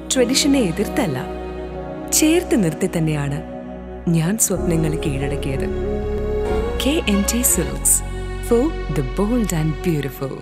ട്രഡീഷനെ എതിർത്തല്ല ചേർത്ത് നിർത്തി തന്നെയാണ് ഞാൻ സ്വപ്നങ്ങൾ കീഴടക്കിയത് K N T silks for the bold and beautiful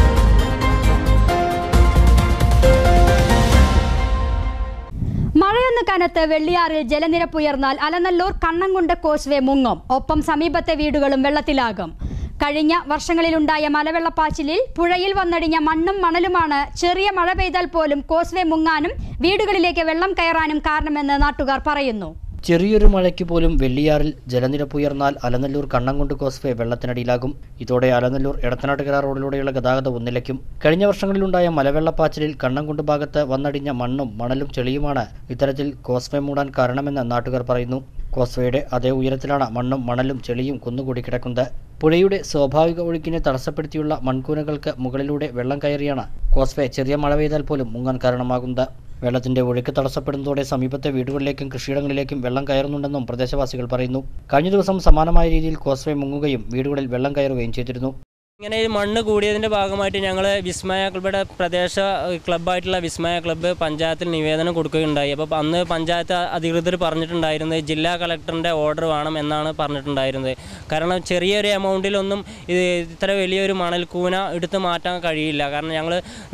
മഴയൊന്ന് കനത്ത് വെള്ളിയാറിൽ ജലനിരപ്പ് ഉയർന്നാൽ അലനല്ലൂർ കണ്ണംകുണ്ട് കോസ്വേ മുങ്ങും ഒപ്പം സമീപത്തെ വീടുകളും വെള്ളത്തിലാകും കഴിഞ്ഞ വർഷങ്ങളിലുണ്ടായ മലവെള്ളപ്പാച്ചിലിൽ പുഴയിൽ വന്നടിഞ്ഞ മണ്ണും മണലുമാണ് ചെറിയ മഴ പെയ്താൽ പോലും കോസ്വേ മുങ്ങാനും വീടുകളിലേക്ക് വെള്ളം കയറാനും കാരണമെന്ന് നാട്ടുകാർ പറയുന്നു ചെറിയൊരു മഴയ്ക്ക് പോലും വെള്ളിയാറിൽ ജലനിരപ്പ് ഉയർന്നാൽ അലനല്ലൂർ കണ്ണംകുണ്ട് കോസ്വേ വെള്ളത്തിനടിയിലാകും ഇതോടെ അലനല്ലൂർ എടത്തനാട്ടുകര റോഡിലൂടെയുള്ള ഗതാഗതം ഒന്നിലയ്ക്കും കഴിഞ്ഞ വർഷങ്ങളിലുണ്ടായ മലവെള്ളപ്പാച്ചിലിൽ കണ്ണംകുണ്ട് ഭാഗത്ത് വന്നടിഞ്ഞ മണ്ണും മണലും ചെളിയുമാണ് ഇത്തരത്തിൽ കോസ്വേ മൂടാൻ കാരണമെന്ന് നാട്ടുകാർ പറയുന്നു കോസ്വേയുടെ അതേ ഉയരത്തിലാണ് മണ്ണും മണലും ചെളിയും കുന്നുകൂടി കിടക്കുന്നത് പുഴയുടെ സ്വാഭാവിക ഒഴുക്കിനെ തടസ്സപ്പെടുത്തിയുള്ള മൺകൂനകൾക്ക് മുകളിലൂടെ വെള്ളം കയറിയാണ് കോസ്വേ ചെറിയ മഴ പെയ്താൽ പോലും മുങ്ങാൻ കാരണമാകുന്നത് വെള്ളത്തിന്റെ ഒഴുക്ക് തടസ്സപ്പെടുന്നതോടെ സമീപത്തെ വീടുകളിലേക്കും കൃഷിയിടങ്ങളിലേക്കും വെള്ളം കയറുന്നുണ്ടെന്നും പ്രദേശവാസികൾ പറയുന്നു കഴിഞ്ഞ ദിവസം സമാനമായ രീതിയിൽ കോസ്വേ മുങ്ങുകയും വീടുകളിൽ വെള്ളം കയറുകയും ചെയ്തിരുന്നു ഇങ്ങനെ ഈ മണ്ണ് കൂടിയതിൻ്റെ ഭാഗമായിട്ട് ഞങ്ങൾ വിസ്മയ ക്ലബ്ബിയുടെ പ്രദേശ ക്ലബ്ബായിട്ടുള്ള വിസ്മയ ക്ലബ്ബ് പഞ്ചായത്തിൽ നിവേദനം കൊടുക്കുകയുണ്ടായി അപ്പോൾ അന്ന് പഞ്ചായത്ത് അധികൃതർ പറഞ്ഞിട്ടുണ്ടായിരുന്നത് ജില്ലാ കളക്ടറിൻ്റെ ഓർഡർ വേണം എന്നാണ് പറഞ്ഞിട്ടുണ്ടായിരുന്നത് കാരണം ചെറിയൊരു എമൗണ്ടിലൊന്നും ഇത് ഇത്ര വലിയൊരു മണൽക്കൂന എടുത്ത് മാറ്റാൻ കഴിയില്ല കാരണം ഞങ്ങൾ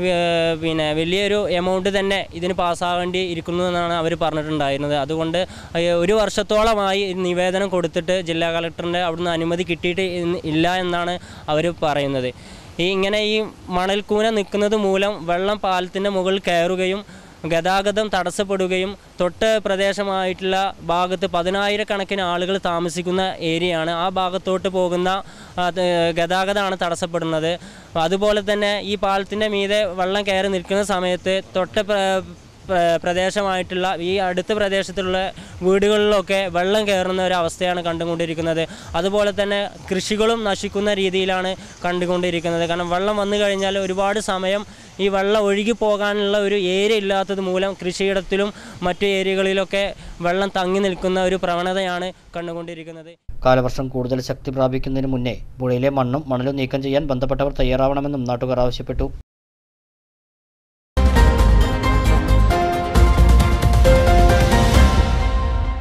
പിന്നെ വലിയൊരു എമൗണ്ട് തന്നെ ഇതിന് പാസ്സാവേണ്ടി ഇരിക്കുന്നു എന്നാണ് അവർ പറഞ്ഞിട്ടുണ്ടായിരുന്നത് അതുകൊണ്ട് ഏഹ്, ഒരു വർഷത്തോളമായി ഈ നിവേദനം കൊടുത്തിട്ട് ജില്ലാ കളക്ടറിൻ്റെ അവിടുന്ന് അനുമതി കിട്ടിയിട്ട് ഇന്ന് ഇല്ല എന്നാണ് അവർ പറയുന്നത് ഈ ഇങ്ങനെ ഈ മണൽക്കൂന നിൽക്കുന്നത് മൂലം വെള്ളം പാലത്തിൻ്റെ മുകളിൽ കയറുകയും ഗതാഗതം തടസ്സപ്പെടുകയും തൊട്ട് പ്രദേശമായിട്ടുള്ള ഭാഗത്ത് പതിനായിരക്കണക്കിന് ആളുകൾ താമസിക്കുന്ന ഏരിയയാണ് ആ ഭാഗത്തോട്ട് പോകുന്ന അത് ഗതാഗതമാണ് തടസ്സപ്പെടുന്നത് അതുപോലെ തന്നെ ഈ പാലത്തിൻ്റെ മീതെ വെള്ളം കയറി നിൽക്കുന്ന സമയത്ത് തൊട്ട് പ്ര- പ്ര- പ്രദേശമായിട്ടുള്ള ഈ അടുത്ത പ്രദേശത്തുള്ള വീടുകളിലൊക്കെ വെള്ളം കയറുന്ന ഒരു അവസ്ഥയാണ് കണ്ടുകൊണ്ടിരിക്കുന്നത് അതുപോലെ തന്നെ കൃഷികളും നശിക്കുന്ന രീതിയിലാണ് കണ്ടുകൊണ്ടിരിക്കുന്നത് കാരണം വെള്ളം വന്നു കഴിഞ്ഞാൽ ഒരുപാട് സമയം ഈ വെള്ളം ഒഴുകി പോകാനുള്ള ഒരു ഏരിയ ഇല്ലാത്തത് മൂലം കൃഷിയിടത്തിലും മറ്റു ഏരിയകളിലൊക്കെ വെള്ളം തങ്ങി നിൽക്കുന്ന ഒരു പ്രവണതയാണ് കണ്ടുകൊണ്ടിരിക്കുന്നത് കാലവർഷം കൂടുതൽ ശക്തി പ്രാപിക്കുന്നതിന് മുന്നേ പുഴയിലെ മണ്ണും മണലും നീക്കം ചെയ്യാൻ ബന്ധപ്പെട്ടവർ തയ്യാറാവണമെന്നും നാട്ടുകാർ ആവശ്യപ്പെട്ടു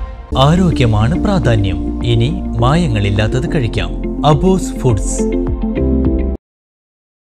ആരോഗ്യമാണ് പ്രാധാന്യം ഇനി മായങ്ങളില്ലാത്തത് കഴിക്കാം അബോസ് ഫുഡ്സ്